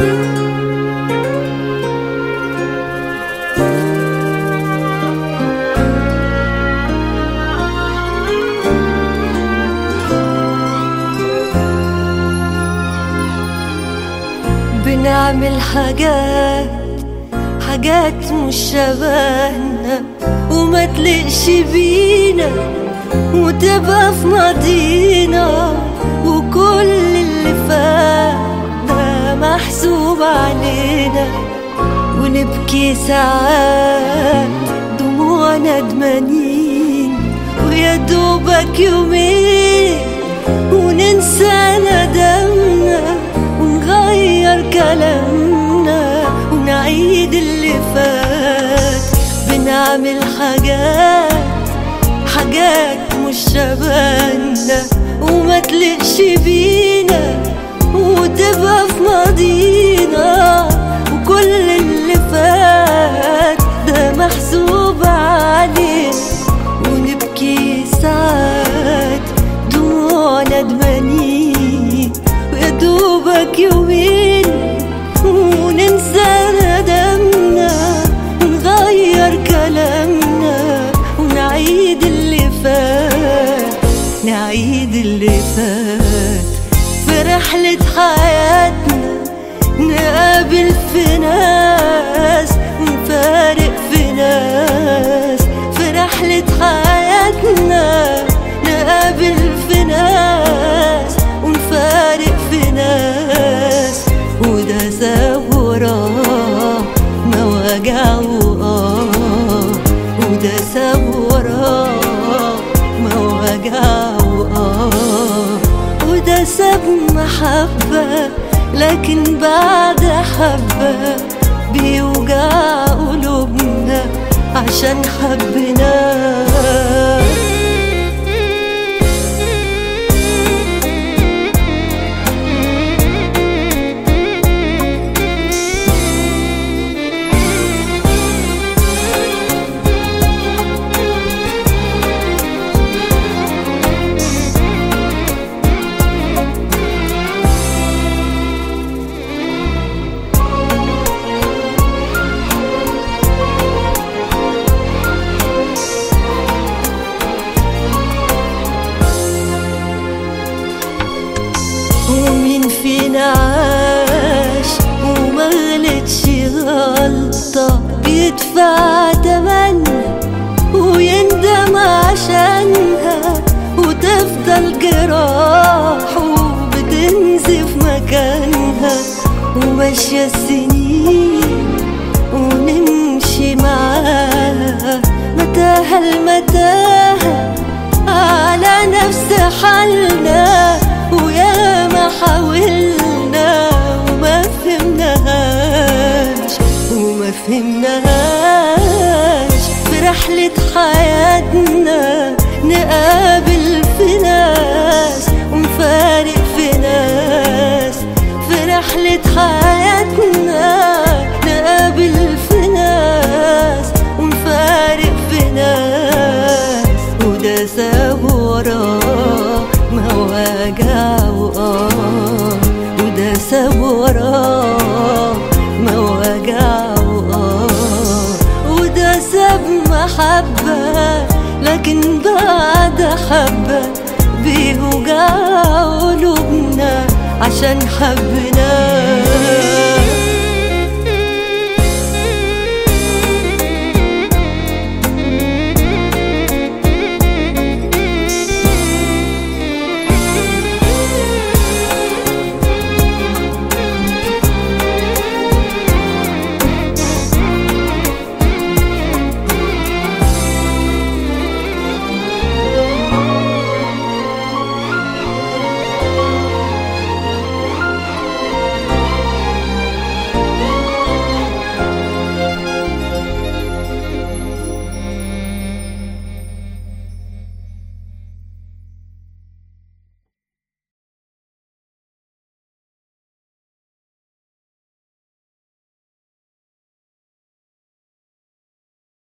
بنعمل حاجات حاجات مش شبهنا وما تلقش بينا وتبقى في ماضينا وكل اللي فات ده محسوب علينا ونبكي ساعات دموع ندمانين ويا دوبك يومين وننسى ندمنا ونغير كلامنا ونعيد اللي فات بنعمل حاجات حاجات مش شبهنا وما تلقش بينا وتبقى في ماضينا وكل اللي فات ده محسوب علينا ونبكي ساعات دموع ندمانين ويا دوبك يومين وننسى ندمنا ونغير كلامنا ونعيد اللي فات نعيد اللي فات في رحلة حياتنا نقابل في ناس ونفارق في ناس في رحلة حياتنا نقابل في ناس ونفارق في ناس وده ساب وراه مواجع وآه وده ساب وراه مواجع وآه وده ساب محبة لكن بعد حبة بيوجع قلوبنا عشان حبناه ومين فينا عاش وما غلطش غلطة بيدفع تمنى ويندم عشانها وتفضل جراحه بتنزف مكانها وماشية السنين ونمشي معاها متاهة المتاهة على نفس حالنا ويا ما حاولنا وما فهمناهاش وما فهمناهاش في رحلة حياتنا نقابل في ناس ونفارق في ناس في رحلة حياتنا نقابل في ناس ونفارق في ناس وده ساب وراه مواجع وآه وده ساب وراه مواجع وآه وده ساب محبة لكن بعد حبة بيوجع قلوبنا عشان حبناه